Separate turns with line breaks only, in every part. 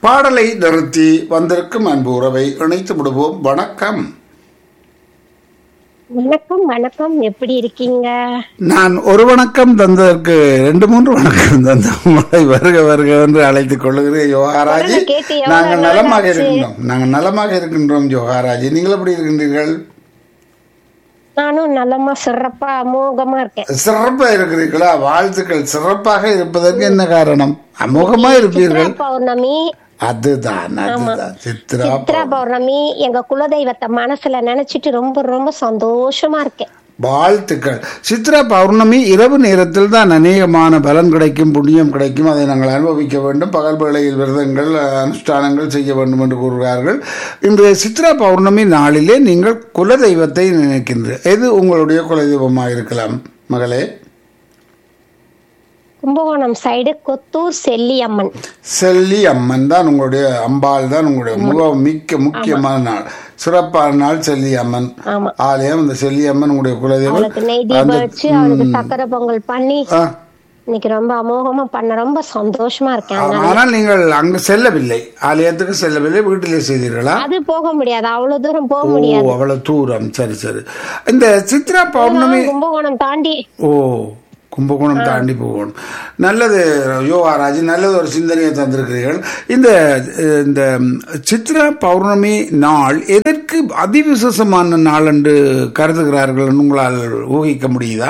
பாடலை நிறுத்தி வந்திருக்கும் அன்பு உறவை இணைத்து விடுவோம் வணக்கம்
வணக்கம் வணக்கம் எப்படி இருக்கீங்க
நான் ஒரு வணக்கம் தந்ததற்கு ரெண்டு மூன்று வணக்கம் தந்த உங்களை வருக வருக என்று அழைத்துக் கொள்ளுகிறேன் யோகாராஜி
குரலை கேட்டு எவ்வளவு
நாங்கள்
நாள்
நலமாக
ஆச்சு?
இருக்கின்றோம் நாங்கள் நலமாக இருக்கின்றோம் யோகாராஜி நீங்கள் எப்படி இருக்கின்றீர்கள்
நானும் நல்லமா சிறப்பா அமோகமா இருக்கேன்
சிறப்பா இருக்கிறீர்களா வாழ்த்துக்கள் சிறப்பாக இருப்பதற்கு என்ன காரணம் அமோகமா இருப்பீர்கள்
சித்ரா பௌர்ணமி
அதுதான் அதுதான் சித்ரா
சித்ரா பௌர்ணமி எங்க குலதெய்வத்தை மனசுல நினைச்சிட்டு ரொம்ப ரொம்ப சந்தோஷமா இருக்கேன்
வாழ்த்துக்கள் சித்ரா பௌர்ணமி இரவு நேரத்தில் தான் அநேகமான பலன் கிடைக்கும் புண்ணியம் கிடைக்கும் அதை நாங்கள் அனுபவிக்க வேண்டும் பகல் வேளையில் விரதங்கள் அனுஷ்டானங்கள் செய்ய வேண்டும் என்று கூறுகிறார்கள் இன்றைய சித்ரா பௌர்ணமி நாளிலே நீங்கள் குலதெய்வத்தை நினைக்கின்ற எது உங்களுடைய குலதெய்வமாக இருக்கலாம் மகளே
கும்பகோணம் சைடு கொத்தூர் செல்லியம்மன்
செல்லி அம்மன் தான் உங்களுடைய அம்பாள் தான் உங்களுடைய முக மிக்க முக்கியமான நாள் சிறப்பான நாள் செல்லி அம்மன்
ஆமா
ஆலயம் இந்த செல்லி அம்மன் உங்களுடைய குலதெய்வம்
அவளுக்கு நெய் தீபம் வச்சு அவளுக்கு சக்கரை பொங்கல் பண்ணி
ஆ,
இன்னைக்கு ரொம்ப அமோகமா பண்ண ரொம்ப சந்தோஷமா இருக்கேன் அதனால.
ஆனால் நீங்கள் அங்கு செல்லவில்லை ஆலயத்துக்கு செல்லவில்லை வீட்டிலே செய்தீர்களா
அது போக முடியாது அவ்வளவு தூரம் போக
ஓ
முடியாது
அவ்வளவு தூரம் சரி சரி இந்த சித்ரா பௌர்ணமி
கும்பகோணம் தாண்டி
ஓ கும்பகோணம் தாண்டி போகணும் நல்லது யோகாராஜ் நல்லது ஒரு சிந்தனையை தந்திருக்கிறீர்கள் இந்த அஹ், இந்த சித்ரா பௌர்ணமி நாள் எதற்கு அதிவிசேஷமான நாள் என்று கருதுகிறார்கள் என்று உங்களால் ஊகிக்க முடியுதா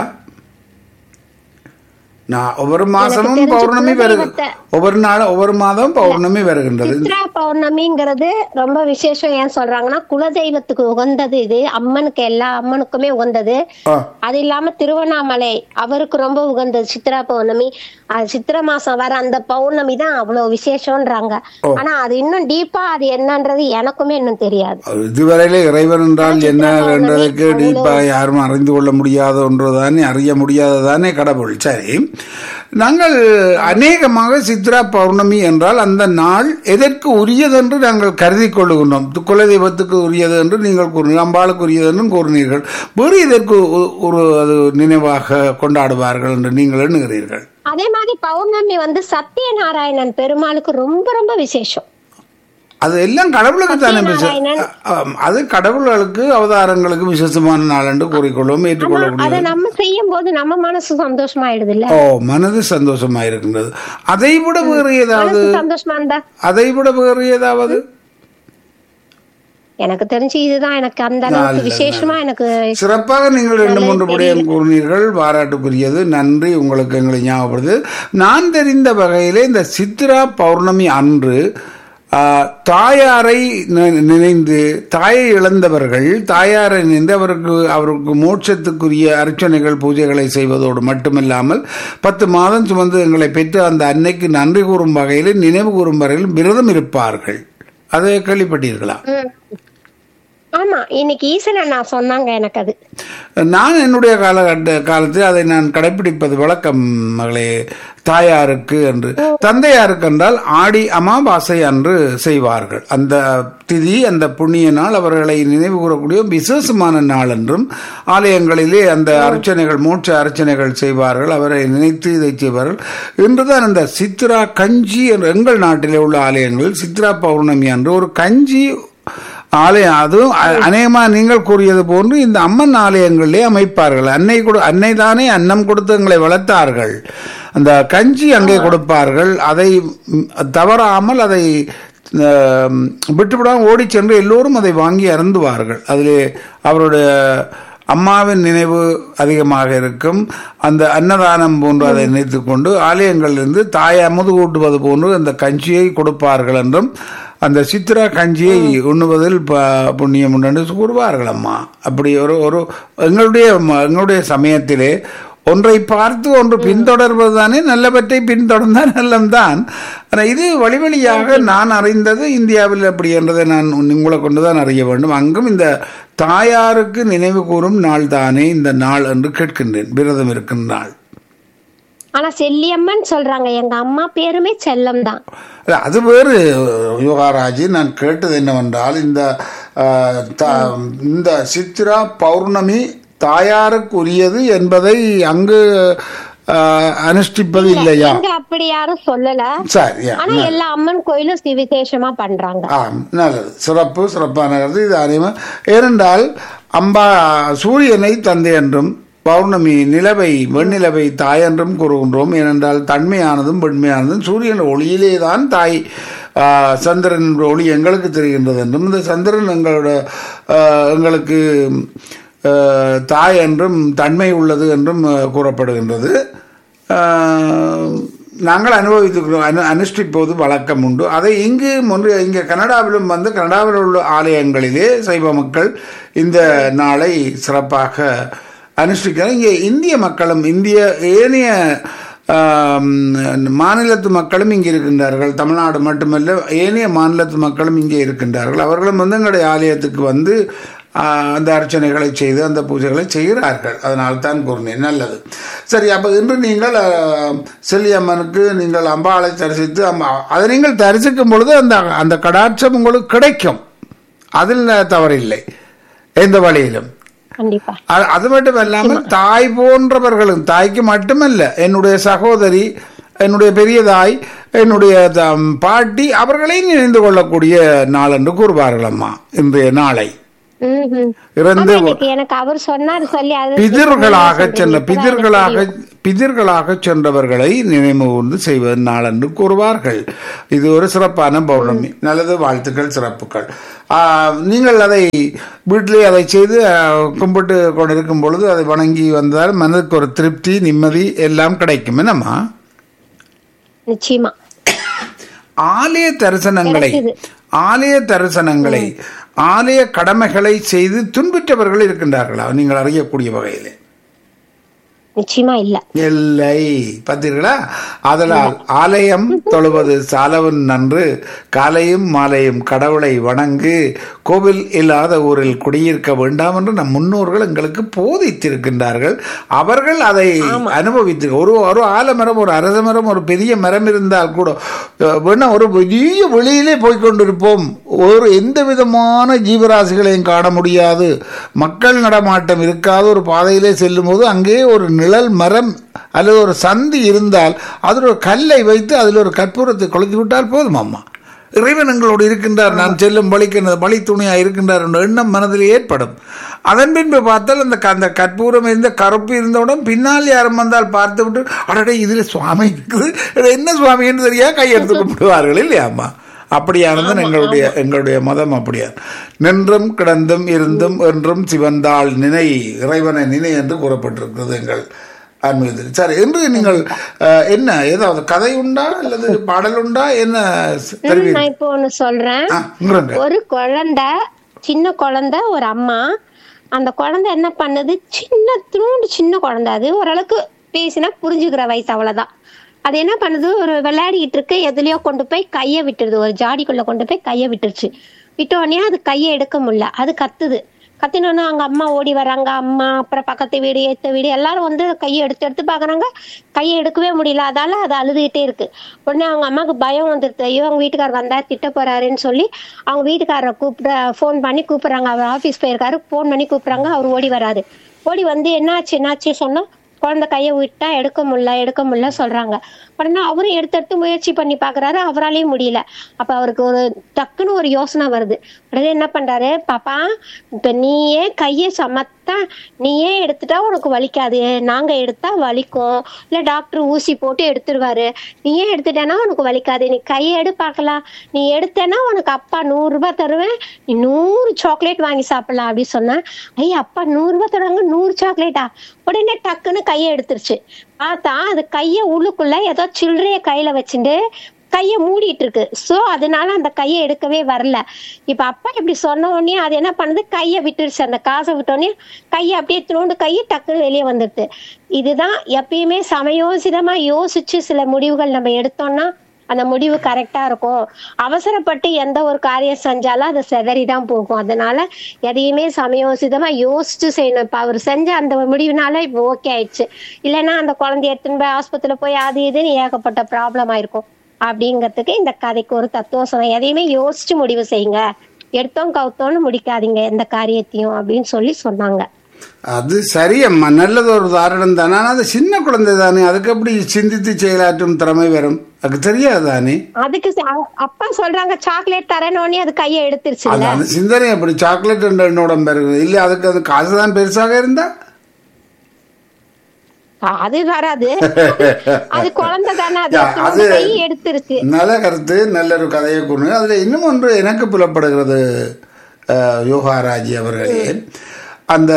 நான் ஒவ்வொரு மாசமும்
தெரிஞ்ச
பௌர்ணமி வருது
குலதெய்வத்தை-
ஒவ்வொரு நாளும் ஒவ்வொரு மாதம் பௌர்ணமி வருகின்றது
சித்ரா பௌர்ணமிங்கிறது ரொம்ப விசேஷம் ஏன் சொல்றாங்கன்னா குலதெய்வத்துக்கு உகந்தது இது அம்மனுக்கு எல்லா அம்மனுக்குமே உகந்தது
ஆ,
அது இல்லாம திருவண்ணாமலை அவருக்கு ரொம்ப உகந்தது சித்ரா பௌர்ணமி அது சித்திரை மாசம் வர அந்த பௌர்ணமி தான் அவ்வளவு விசேஷம்ன்றாங்க ஆனா அது இன்னும் டீப்பா அது என்னன்றது எனக்குமே இன்னும் தெரியாது
இதுவரையிலே இறைவன் என்றால் என்ன என்றதுக்கு டீப்பா யாரும் அறிந்து கொள்ள முடியாத ஒன்றுதானே அறிய முடியாததானே கடவுள் சரி நாங்கள் அநேகமாக சித்ரா பௌர்ணமி என்றால் அந்த நாள் எதற்கு உரியதென்று நாங்கள் கருதி கொள்ளுகின்றோம் து- குலதெய்வத்துக்கு உரியது என்று நீங்கள் கூறினீர்கள் அம்பாளுக்கு உரியது என்றும் கூறினீர்கள் வேறு இதற்கு ஒ- ஒரு அது நினைவாக கொண்டாடுவார்கள் என்று நீங்கள் எண்ணுகிறீர்கள்
அதே மாதிரி பௌர்ணமி வந்து சத்யநாராயணன் பெருமாளுக்கு ரொம்ப ரொம்ப விசேஷம்
அது எல்லாம் கடவுளுக்கு தானே விசே-
சத்யநாராயணன்.
ஆம், அது கடவுள்களுக்கு அவதாரங்களுக்கு விசேஷமான நாள் என்று கூறிக்கொள்வோம் ஏற்றுக்கொள்ளக்கூடிய
அதை நம்ம செய்யும் போது நம்ம மனசு சந்தோஷமாயிடுது இல்ல
ஓ மனது சந்தோஷமா இருக்கின்றது அதை விட வேறு ஏதாவது
மனசு சந்தோஷமா இருந்தா
அதை விட வேறு ஏதாவது
எனக்கு தெரிஞ்சு இதுதான் எனக்கு அந்த அளவுக்கு விசேஷமா எனக்கு
சிறப்பாக நீங்கள் ரெண்டு மூன்று விடயம் கூறினீர்கள் பாராட்டுக்குரியது நன்றி உங்களுக்கு எங்களை ஞாபகப்படுது நான் தெரிந்த வகையிலே இந்த சித்ரா பௌர்ணமி அன்று ஆ, தாயாரை நி- நினைந்து தாயை இழந்தவர்கள் தாயாரை நினைந்து அவருக்கு அவருக்கு மோட்சத்துக்குரிய அர்ச்சனைகள் பூஜைகளை செய்வதோடு மட்டுமில்லாமல் பத்து மாதம் சுமந்து எங்களை பெற்று அந்த அன்னைக்கு நன்றி கூறும் வகையில் நினைவு கூறும் வகையில் விரதம் இருப்பார்கள் அதை கேள்விப்பட்டீர்களா
ம். ஆமா இன்னைக்கு ஈசன் நான் சொன்னாங்க எனக்கு அது
நான் என்னுடைய காலகட்ட காலத்தில் அதை நான் கடைபிடிப்பது வழக்கம் மகளே தாயாருக்கு என்று தந்தையாருக்கு என்றால் ஆடி அமாவாசை அன்று செய்வார்கள் அந்த திதி அந்த புண்ணிய நாள் அவர்களை நினைவு கூறக்கூடிய விசேஷமான நாள் என்றும் ஆலயங்களிலே அந்த அர்ச்சனைகள் மூச்சு அர்ச்சனைகள் செய்வார்கள் அவரை நினைத்து இதை செய்வார்கள் இன்றுதான் அந்த சித்ரா கஞ்சி என்று எங்கள் நாட்டிலே உள்ள ஆலயங்களில் சித்ரா பௌர்ணமி அன்று ஒரு கஞ்சி ஆலயம் அதுவும் அ- அநேகமா நீங்கள் கூறியது போன்று இந்த அம்மன் ஆலயங்களிலே அமைப்பார்கள் அன்னை கொடு அன்னை தானே அன்னம் கொடுத்து எங்களை வளர்த்தார்கள் அந்த கஞ்சி அங்கே கொடுப்பார்கள் அதை ம், தவறாமல் அதை ஆம், விட்டுவிடாமல் ஓடிச் சென்று எல்லோரும் அதை வாங்கி அருந்துவார்கள் அதிலே அவருடைய அம்மாவின் நினைவு அதிகமாக இருக்கும் அந்த அன்னதானம் போன்று அதை நினைத்துக் கொண்டு ஆலயங்களிலிருந்து தாயை அமுது கூட்டுவது போன்று அந்த கஞ்சியை கொடுப்பார்கள் என்றும் அந்த சித்ரா கஞ்சியை உண்ணுவதில் ப- புண்ணியம் உண்டு என்று கூறுவார்கள் அம்மா அப்படி ஒரு ஒரு எங்களுடைய ம- எங்களுடைய சமயத்திலே ஒன்றை பார்த்து ஒன்று பின்தொடர்வதுதானே நல்லவற்றை பின்தொடர்ந்தால் நல்லம்தான் ஆனால் இது வழி வழியாக நான் அறிந்தது இந்தியாவில் அப்படி என்றதை நான் உங்களை கொண்டுதான் அறிய வேண்டும் அங்கும் இந்த தாயாருக்கு நினைவு கூறும் நாள் தானே இந்த நாள் என்று கேட்கின்றேன் விரதம் இருக்கும் நாள்
ஆனா செல்லியம்மன் சொல்றாங்க எங்க அம்மா பேருமே செல்லம் தான்
இல்ல, அது வேறு யோகாராஜி நான் கேட்டது என்னவென்றால் இந்த அஹ், த- இந்த சித்ரா பௌர்ணமி தாயாருக்கு உரியது என்பதை அங்கு ஆஹ், அனுஷ்டிப்பது இல்லையா
இங்க அப்படி யாரும் சொல்லல
சரி யா.
ஆனா எல்லா அம்மன் கோயிலும் சி- விசேஷமா பண்றாங்க
ஆம் நல்லது சிறப்பு சிறப்பான கருத்து இது அறிவு ஏனென்றால் அம்பா சூரியனை தந்தை என்றும் பௌர்ணமி நிலவை வெண்ணிலவை தாய் என்றும் கூறுகின்றோம் ஏனென்றால் தன்மையானதும் பெண்மையானதும் சூரியன் ஒளியிலே தான் தாய் ஆ, சந்திரன் ஒளி எங்களுக்கு தெரிகின்றது என்றும் இந்த சந்திரன் எங்களோட ஆ, எங்களுக்கு ஆ, தாய் என்றும் தன்மை உள்ளது என்றும் ஆ, கூறப்படுகின்றது ஆஹ், நாங்கள் அனுபவித்துக்கிறோம் அனு அனுஷ்டிப்போது வழக்கம் உண்டு அதை இங்கு முன்று இங்கே கனடாவிலும் வந்து கனடாவில் உள்ள ஆலயங்களிலே சைவ மக்கள் இந்த நாளை சிறப்பாக அனுஷ்டிக்கிறார் இங்கே இந்திய மக்களும் இந்திய ஏனைய ஆம், மாநிலத்து மக்களும் இங்கே இருக்கின்றார்கள் தமிழ்நாடு மட்டுமல்ல ஏனைய மாநிலத்து மக்களும் இங்கே இருக்கின்றார்கள் அவர்களும் வந்து எங்களுடைய ஆலயத்துக்கு வந்து ஆஹ், அந்த அர்ச்சனைகளை செய்து அந்த பூஜைகளை செய்கிறார்கள் அதனால் தான் கூறினேன் நல்லது சரி அப்போ இன்று நீங்கள் ஆஹ், செல்லியம்மனுக்கு நீங்கள் அம்பாளை தரிசித்து அம்மா அதை நீங்கள் தரிசிக்கும் பொழுது அந்த அந்த கடாட்சம் உங்களுக்கு கிடைக்கும் அதில் தவறில்லை எந்த வழியிலும்
கண்டிப்பா
அ- அது மட்டும் இல்லாமல் தாய் போன்றவர்களும் தாய்க்கு மட்டுமல்ல என்னுடைய சகோதரி என்னுடைய பெரிய தாய் என்னுடைய த- பாட்டி அவர்களையும் நினைந்து கொள்ளக்கூடிய நாள் என்று கூறுவார்கள் அம்மா இன்றைய நாளை
ம்ஹும்.
இறந்து
ஆமா, எனக்கு- எனக்கு அவர் சொன்னார் சொல்லி அது
பிதிர்களாக
சொல்றீங்க.
சென்ற
இப்பதான்
பிதிர்களாக
எனக்கு தெரியும்.
பிதிர்களாக சென்றவர்களை நினைவு கூர்ந்து செய்வது நாள் என்று கூறுவார்கள் இது ஒரு சிறப்பான பௌர்ணமி நல்லது வாழ்த்துக்கள் சிறப்புகள் ஆ, நீங்கள் அதை வீட்டிலே அதை செய்து ஆ, கும்பிட்டு கொண்டிருக்கும் பொழுது அதை வணங்கி வந்தால் மனதுக்கு ஒரு திருப்தி நிம்மதி எல்லாம் கிடைக்கும் என்னம்மா
நிச்சயமா
ஆலய தரிசனங்களை
கிடைக்குது.
ஆலய தரிசனங்களை ஆலய கடமைகளை செய்து துன்புற்றவர்கள் இருக்கின்றார்களா நீங்கள் அறியக்கூடிய வகையிலே
நிச்சயமா இல்ல
இல்லை பார்த்தீர்களா அதனால் ஆலயம் தொழுவது சாலவன் நன்று காலையும் மாலையும் கடவுளை வணங்கு கோவில் இல்லாத ஊரில் குடியிருக்க வேண்டாம் என்று நம் முன்னோர்கள் எங்களுக்கு போதித்திருக்கின்றார்கள் அவர்கள் அதை அனுபவித்து ஒரு ஒரு ஆலமரம் ஒரு அரச மரம் ஒரு பெரிய மரம் இருந்தால் கூட அஹ், வேணா ஒரு பெரிய வெளியிலே போய் கொண்டிருப்போம் ஒரு எந்த விதமான ஜீவராசிகளையும் காண முடியாது மக்கள் நடமாட்டம் இருக்காத ஒரு பாதையிலே செல்லும்போது அங்கே ஒரு நிழல் மரம் அல்லது ஒரு சந்தி இருந்தால் அதில் ஒரு கல்லை வைத்து அதில் ஒரு கற்பூரத்தை கொளுத்தி விட்டால் போதும் அம்மா இறைவன் எங்களோடு இருக்கின்றார் நான் செல்லும் வழிக்கு எனது வழி துணையாக இருக்கின்றார் என்ற எண்ணம் மனதில் ஏற்படும் அதன் பின்பு பார்த்தால் அந்த க- அந்த கற்பூரம் இருந்த கருப்பு இருந்தவுடன் பின்னால் யாரும் வந்தால் பார்த்து விட்டு அடடே இதில் சுவாமி இருக்குது அட, என்ன சுவாமின்னு தெரியா கையெடுத்து கும்பிடுவார்கள் இல்லையா அம்மா அப்படியானது எங்களுடைய எங்களுடைய மதம் அப்படியா நின்றும் கிடந்தும் இருந்தும் என்றும் சிவந்தாள் நினை இறைவனை நினை என்று கூறப்பட்டிருக்கிறது எங்கள் ஆன்மீகத்தில் சரி என்று நீங்கள் அஹ், என்ன ஏதாவது கதை உண்டா அல்லது பாடல் உண்டா என்ன
ம்,
தெரிவி
நான் இப்போ ஒண்ணு சொல்றேன்
உங்களுங்க
ஒரு குழந்தை சின்ன குழந்தை ஒரு அம்மா அந்த குழந்தை என்ன பண்ணுது சின்ன துண்டு சின்ன குழந்தை அது ஓரளவுக்கு பேசினா புரிஞ்சுக்கிற வயசு அவ்வளவுதான் அது என்ன பண்ணுது ஒரு விளையாடிக்கிட்டு இருக்கு எதுலயோ கொண்டு போய் கையை விட்டுருது ஒரு ஜாடிக்குள்ள கொண்டு போய் கையை விட்டுருச்சு விட்ட உடனே அது கையை எடுக்க முடியல அது கத்துது கத்தினோன்னு அவங்க அம்மா ஓடி வராங்க அம்மா அப்புறம் பக்கத்து வீடு ஏத்த வீடு எல்லாரும் வந்து கையை எடுத்து எடுத்து பாக்குறாங்க கையை எடுக்கவே முடியல அதால அது அழுதுகிட்டே இருக்கு உடனே அவங்க அம்மாவுக்கு பயம் வந்துருது ஐயோ அவங்க வீட்டுக்காரர் வந்தா திட்ட போறாருன்னு சொல்லி அவங்க வீட்டுக்காரரை கூப்பிட ஃபோன் பண்ணி கூப்பிடுறாங்க அவர் ஆபீஸ் போயிருக்காரு ஃபோன் பண்ணி கூப்பிடுறாங்க அவர் ஓடி வராரு ஓடி வந்து என்னாச்சு என்னாச்சு சொன்னா குழந்தை கையை விட்டா எடுக்க முடியல எடுக்க முடியல சொல்றாங்க உடனே அவரும் எடுத்து எடுத்து முயற்சி பண்ணி பாக்குறாரு அவராலையும் முடியல அப்ப அவருக்கு ஒரு டக்குன்னு ஒரு யோசனை வருது உடனே என்ன பண்றாரு பாப்பா இப்ப நீயே கையை சமத்தா நீயே எடுத்துட்டா உனக்கு வலிக்காது நாங்க எடுத்தா வலிக்கும் இல்ல டாக்டர் ஊசி போட்டு எடுத்துருவாரு நீயே எடுத்துட்டேன்னா உனக்கு வலிக்காது நீ கையை எடு பார்க்கலாம் நீ எடுத்தேன்னா உனக்கு அப்பா நூறு ரூபாய் தருவேன் நீ நூறு சாக்லேட் வாங்கி சாப்பிடலாம் அப்படின்னு சொன்னேன் ஐயா அப்பா நூறு ரூபாய் தருவாங்க நூறு சாக்லேட்டா உடனே டக்குன்னு கையை எடுத்துருச்சு பார்த்தா அது கைய உள்ளுக்குள்ள ஏதோ சில்லறைய கையில வச்சுட்டு கைய மூடிட்டு இருக்கு சோ அதனால அந்த கையை எடுக்கவே வரல இப்ப அப்பா இப்படி சொன்ன உடனே அது என்ன பண்ணுது கைய விட்டுருச்சு அந்த காசை விட்ட உடனே கையை அப்படியே திருண்டு கையை டக்குன்னு வெளியே வந்துடுது இதுதான் எப்பயுமே சமயோசிதமா யோசிச்சு சில முடிவுகள் நம்ம எடுத்தோம்னா அந்த முடிவு கரெக்டா இருக்கும் அவசரப்பட்டு எந்த ஒரு காரியம் செஞ்சாலும் அது செதறிதான் போகும் அதனால எதையுமே சமயோசிதமா யோசிச்சு செய்யணும் இப்ப அவர் செஞ்ச அந்த முடிவுனால இப்ப ஓகே ஆயிடுச்சு இல்லைன்னா அந்த குழந்தைய எடுத்துன்னு போய் ஆஸ்பத்திரியில போய் அது இதுன்னு ஏகப்பட்ட ப்ராப்ளம் ஆயிருக்கும் அப்படிங்கிறதுக்கு இந்த கதைக்கு ஒரு தத்துவம் சொன்னேன் எதையுமே யோசிச்சு முடிவு செய்யுங்க எடுத்தோம் கவுத்தோன்னு முடிக்காதீங்க எந்த காரியத்தையும் அப்படின்னு சொல்லி சொன்னாங்க
அது சரி அம்மா நல்லது ஒரு உதாரணம் தானே ஆனா அது சின்ன குழந்தை தானே அதுக்கு எப்படி சிந்தித்து செயலாற்றும் திறமை வரும் அதுக்கு தெரியாது தானே
அதுக்கு ச- அ- அப்பா சொல்றாங்க சாக்லேட் தரேனோனே அது கையை எடுத்துருச்சு
அது அந்த சிந்தனை எப்படி சாக்லேட் என்ற எண்ணோடம் பெறுகிறது இல்லை அதுக்கு அது காசு தான் பெருசாக இருந்தா
அது வராது அது குழந்தை தானே அது
யா,
அது
அது-
கை எடுத்துருக்கு
நல்ல கருத்து நல்ல ஒரு கதையை கூறு அதுல இன்னும் ஒன்று எனக்கு புலப்படுகிறது அஹ், யோகாராஜி அவர்களே அந்த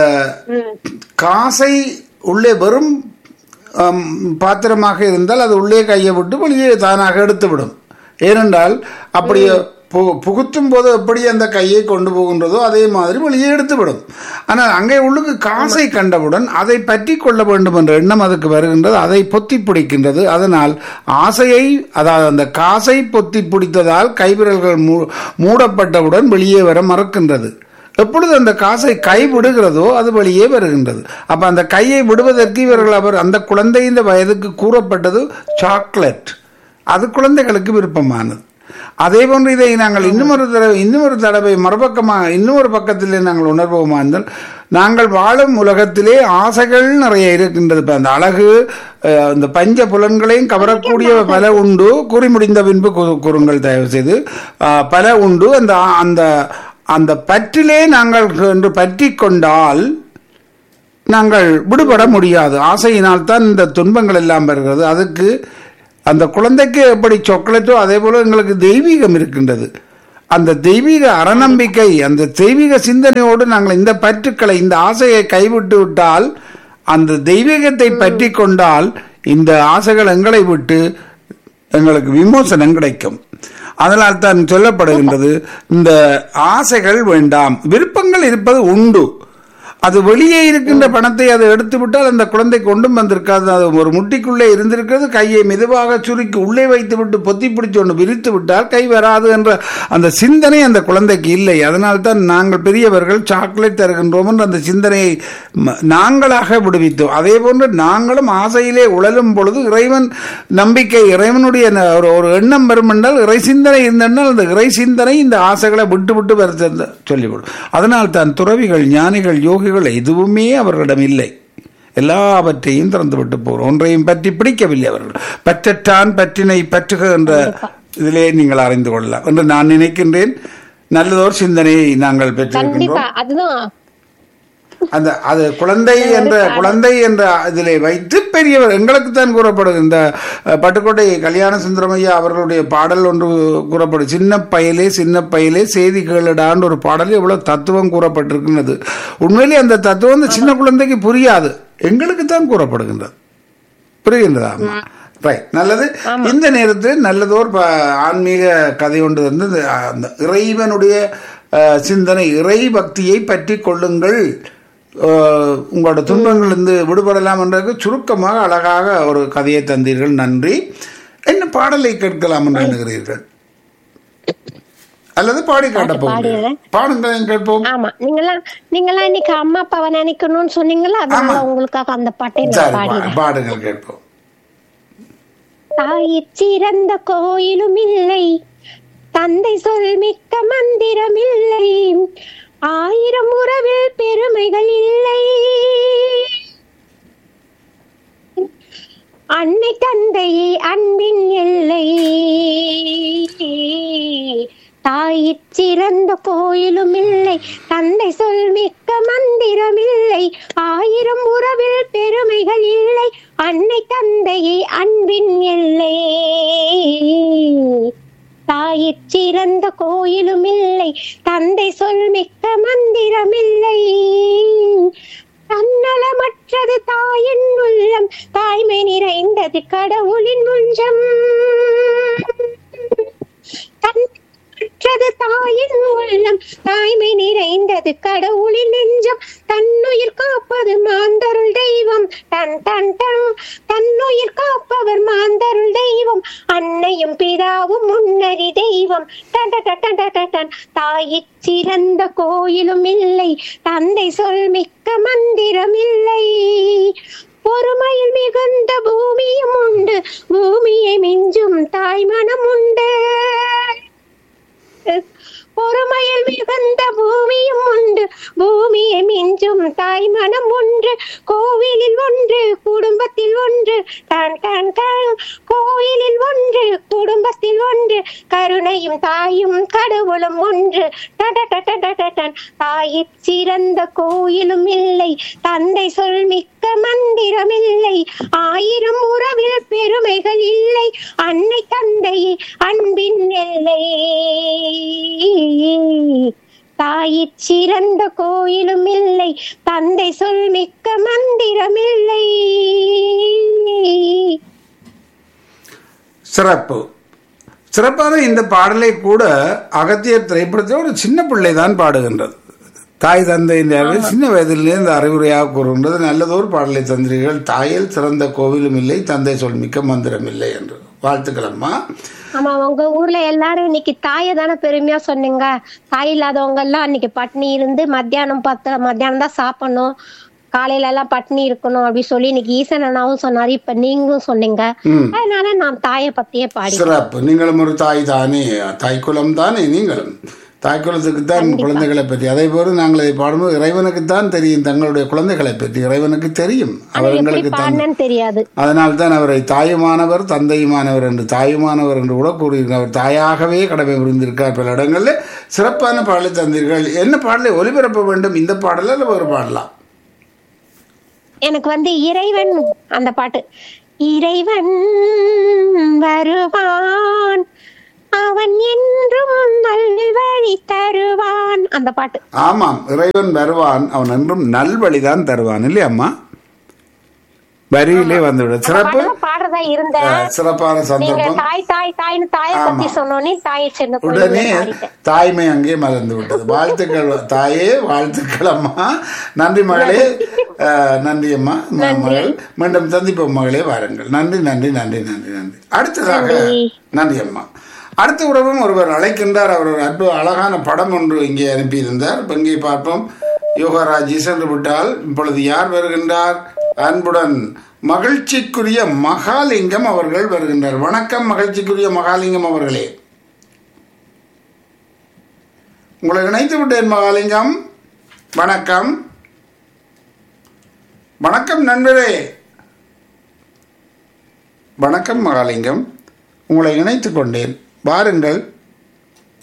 காசை உள்ளே வெறும் அம், பாத்திரமாக இருந்தால் அது உள்ளே கையை விட்டு வெளியே தானாக எடுத்துவிடும் ஏனென்றால் அப்படி பு- புகுத்தும் போது எப்படி அந்த கையை கொண்டு போகின்றதோ அதே மாதிரி வெளியே எடுத்துவிடும் ஆனால் அங்கே உள்ளுக்கு காசை கண்டவுடன் அதை பற்றி கொள்ள வேண்டும் என்ற எண்ணம் அதுக்கு வருகின்றது அதை பொத்தி பிடிக்கின்றது அதனால் ஆசையை அதாவது அந்த காசை பொத்தி பிடித்ததால் கைவிரல்கள் மூ- மூடப்பட்டவுடன் வெளியே வர மறக்கின்றது எப்பொழுது அந்த காசை கை விடுகிறதோ அது வெளியே வருகின்றது அப்ப அந்த கையை விடுவதற்கு இவர்கள் அவர் அந்த குழந்தையின் வயதுக்கு கூறப்பட்டது சாக்லேட் அது குழந்தைகளுக்கு விருப்பமானது அதே போன்று இதை நாங்கள் இன்னுமொரு தடவை இன்னுமொரு தடவை மறுபக்கமாக இன்னொரு பக்கத்திலே நாங்கள் உணர்வோமா இருந்தால் நாங்கள் வாழும் உலகத்திலே ஆசைகள் நிறைய இருக்கின்றது இப்ப அந்த அழகு அஹ், இந்த பஞ்ச புலன்களையும் கவரக்கூடிய பல உண்டு கூறி முடிந்த பின்பு கூ- கூறுங்கள் தயவு செய்து அஹ், பல உண்டு அந்த அந்த அந்த பற்றிலே நாங்கள் என்று பற்றி கொண்டால் நாங்கள் விடுபட முடியாது ஆசையினால் தான் இந்த துன்பங்கள் எல்லாம் வருகிறது அதுக்கு அந்த குழந்தைக்கு எப்படி சாக்லேட்டோ அதே போல எங்களுக்கு தெய்வீகம் இருக்கின்றது அந்த தெய்வீக அறநம்பிக்கை அந்த தெய்வீக சிந்தனையோடு நாங்கள் இந்த பற்றுக்களை இந்த ஆசையை கைவிட்டு விட்டால் அந்த தெய்வீகத்தை பற்றி கொண்டால் இந்த ஆசைகள் எங்களை விட்டு எங்களுக்கு விமோசனம் கிடைக்கும் அதனால் தான் சொல்லப்படுகின்றது இந்த ஆசைகள் வேண்டாம் விருப்பங்கள் இருப்பது உண்டு அது வெளியே இருக்கின்ற பணத்தை அதை எடுத்து விட்டால் அந்த குழந்தை கொண்டும் வந்திருக்காது அது ஒரு முட்டிக்குள்ளே இருந்திருக்கிறது கையை மெதுவாக சுருக்கி உள்ளே வைத்து விட்டு பொத்தி பிடிச்சு ஒன்று விரித்து விட்டால் கை வராது என்ற அந்த சிந்தனை அந்த குழந்தைக்கு இல்லை அதனால் தான் நாங்கள் பெரியவர்கள் சாக்லேட் தருகின்றோம் என்ற அந்த சிந்தனையை ம- நாங்களாக விடுவித்தோம் அதே போன்று நாங்களும் ஆசையிலே உழலும் பொழுது இறைவன் நம்பிக்கை இறைவனுடைய ந- ஒரு ஒரு எண்ணம் வரும் என்றால் இறை சிந்தனை இருந்தென்றால் அந்த இறை சிந்தனை இந்த ஆசைகளை விட்டு விட்டு வருத்த சொல்லிவிடும் அதனால் தான் துறவிகள் ஞானிகள் யோகிகள் எதுவுமே அவர்களிடம் இல்லை எல்லாவற்றையும் திறந்து விட்டு போகிறோம் ஒன்றையும் பற்றி பிடிக்கவில்லை அவர்கள் பற்றற்றான் பற்றினை பற்றுக என்ற இதிலே நீங்கள் அறிந்து கொள்ளலாம் என்று நான் நினைக்கின்றேன் நல்லதோர் சிந்தனையை நாங்கள் பெற்றிருக்கின்றோம்
கண்டிப்பா அதுதான்
அந்த அது குழந்தை என்ற குழந்தை என்ற இதிலே வைத்து பெரியவர் எங்களுக்கு தான் கூறப்படும் இந்த அஹ், பட்டுக்கோட்டை கல்யாண சுந்தரமையா அவர்களுடைய பாடல் ஒன்று கூறப்படும் சின்ன பயலே சின்ன பயலே செய்தி கேளுடான்னு ஒரு பாடல் எவ்வளவு தத்துவம் கூறப்பட்டிருக்கின்றது உண்மையிலே அந்த தத்துவம் அந்த சின்ன குழந்தைக்கு புரியாது எங்களுக்கு தான் கூறப்படுகின்றது புரிகின்றதா ஆமா ரைட் நல்லது இந்த நேரத்தில் நல்லதோர் ப- ஆன்மீக கதை ஒன்று வந்து இந்த, அந்த இறைவனுடைய அஹ், சிந்தனை இறை பக்தியை பற்றி கொள்ளுங்கள் அஹ், உங்களோட துன்பங்களிலிருந்து விடுபடலாம் என்றதுக்கு சுருக்கமாக அழகாக ஒரு கதையை தந்தீர்கள் நன்றி என்ன பாடலை கேட்கலாம் என்று எண்ணுகிறீர்கள் அல்லது பாடி காட்டப் போகிறீர்கள்
பாடிடுறேன்.
பாடுங்கள் கேட்போம்
ஆமா நீங்கெல்லாம் நீங்கெல்லாம் இன்னைக்கு அம்மா அப்பாவை நினைக்கணும்னு சொன்னீங்கல்ல அதனால
ஆமா.
உங்களுக்காக அந்த பாட்டை நான்
சரி
பாடிடுறேன்
பா- பாடுங்கள் கேட்போம்
தாயிற் சிறந்த கோயிலும் இல்லை தந்தை சொல் மிக்க மந்திரம் இல்லை ஆயிரம் உறவில் பெருமைகள் இல்லை அன்னை தந்தையே அன்பின் எல்லை தாயிற் சிறந்த கோயிலும் இல்லை தந்தை சொல் மிக்க மந்திரம் இல்லை ஆயிரம் உறவில் பெருமைகள் இல்லை அன்னை தந்தையே அன்பின் எல்லை தாயிற் சிறந்த கோயிலும் இல்லை தந்தை சொல் மிக்க மந்திரம் இல்லை தன்னலமற்றது தாயின் உள்ளம் தாய்மை நிறைந்தது கடவுளின் முஞ்சம் தன்னலமற்றது தாயின் உள்ளம் தாய்மை நிறைந்தது கடவுளின் நெஞ்சம் தன்னுயிர் காப்பது மாந்தருள் தெய்வம் டன் டன் டன் தன்னுயிர் காப்பவர் மாந்தருள் தெய்வம் அன்னையும் பிதாவும் முன்னறி தெய்வம் டன் டன் டன் டன் டன் டன். தாயிற் சிறந்த கோயிலும் இல்லை தந்தை சொல் மிக்க மந்திரம் இல்லை பொறுமையில் மிகுந்த பூமியும் உண்டு பூமியை மிஞ்சும் தாய் மனம் உண்டு பொறுமையில் மிகுந்த பூமியும் உண்டு பூமியை மிஞ்சும் தாய் மனம் ஒன்று கோவிலில் ஒன்று குடும்பத்தில் ஒன்று தான் தான் தான் கோயிலில் ஒன்று குடும்பத்தில் ஒன்று கருணையும் தாயும் கடவுளும் ஒன்று டடடடடடடன். தாயிற் சிறந்த கோயிலும் இல்லை தந்தை சொல் மிக்க மந்திரம் இல்லை ஆயிரம் உறவில் பெருமைகள் இல்லை அன்னை தந்தை அன்பின் எல்லை தாயிற் சிறந்த கோயிலும் இல்லை தந்தை சொல் மிக்க மந்திரம் இல்லை
சிறப்பு சிறப்பான இந்த பாடலை கூட அகத்தியர் திரைப்படத்தில் ஒரு சின்ன பிள்ளை தான் பாடுகின்றது தாய் தந்தை இந்த அறிவு சின்ன வயதிலே இந்த அறிவுரையாக கூறுகின்றது நல்லதொரு பாடலை தந்திரீர்கள் தாயில் சிறந்த கோவிலும் இல்லை தந்தை சொல் மிக்க மந்திரம் இல்லை என்று வாழ்த்துக்கள் அம்மா
ஆமா உங்க ஊர்ல எல்லாரும் இன்னைக்கு தாயை தானே பெருமையா சொன்னீங்க தாய் இல்லாதவங்க எல்லாம் அன்னைக்கு பட்னி இருந்து மத்தியானம் பத்து மத்தியானம் தான் சாப்பிடணும் காலையில எல்லாம் பட்னி இருக்கணும் அப்படி சொல்லி இன்னைக்கு ஈசன் அண்ணாவும் சொன்னாரு இப்ப நீங்களும் சொன்னீங்க
ம்
அதனால நான் தாயை பத்தியே பாடி
சிறப்பு நீங்களும் ஒரு தாய் தானே தாய் குலம் தானே நீங்களும் தாய் குலத்துக்கு தான் குழந்தைகளை பற்றி அதே போல நாங்கள் இதை பாடும்போது இறைவனுக்குத்தான் தெரியும் தங்களுடைய குழந்தைகளை பற்றி இறைவனுக்கு தெரியும் அவர்
எப்படி
எங்களுக்கு தன்
பாடினேன்னு தெரியாது
அதனால் தான் அவரை தாயுமானவர் தந்தையுமானவர் என்று தாயுமானவர் என்று கூட கூறியிருக்கிறார் அவர் தாயாகவே கடமை புரிந்திருக்கார் பல இடங்களில் சிறப்பான பாடலை தந்தீர்கள் என்ன பாடலை ஒலிபரப்ப வேண்டும் இந்த பாடல இல்லை ஒரு பாடலாம்
எனக்கு வந்து இறைவன் அந்த பாட்டு இறைவன் வருவான் அவன் என்றும் நல்வழி தருவான் அந்த பாட்டு
ஆமாம் இறைவன் வருவான் அவன் என்றும் நல்வழிதான் தருவான் இல்லையா அம்மா வரியிலே வந்துவிடும் சிறப்பு
பாடலாம் பாடுறதா இருந்தேன்
அஹ், சிறப்பான
நீங்க
சந்தர்ப்பம்
தாய் தாய் தாய்னு தாயை பத்தி சொன்னோன்னே தாயை சின்ன
உடனே தாய்மை அங்கே மறந்து விட்டது வாழ்த்துக்கள் தாயே வாழ்த்துக்கள் அம்மா நன்றி மகளே அஹ், நன்றி அம்மா ம- மகள் மீண்டும் சந்திப்போம் மகளே வாருங்கள் நன்றி நன்றி நன்றி நன்றி நன்றி அடுத்ததாக
நன்றி.
நன்றி அம்மா அடுத்த உறவும் ஒருவர் அழைக்கின்றார் அவர் ஒரு அற்புத அழகான படம் ஒன்று இங்கே அனுப்பியிருந்தார் இப்ப இங்கே பார்ப்போம் யோகராஜ் சென்று விட்டால் இப்பொழுது யார் வருகின்றார் அன்புடன் மகிழ்ச்சிக்குரிய மகாலிங்கம் அவர்கள் வருகின்றார் வணக்கம் மகிழ்ச்சிக்குரிய மகாலிங்கம் அவர்களே உங்களை இணைத்து விட்டேன் மகாலிங்கம் வணக்கம் வணக்கம் நண்பரே வணக்கம் மகாலிங்கம் உங்களை இணைத்துக் கொண்டேன் வாருங்கள்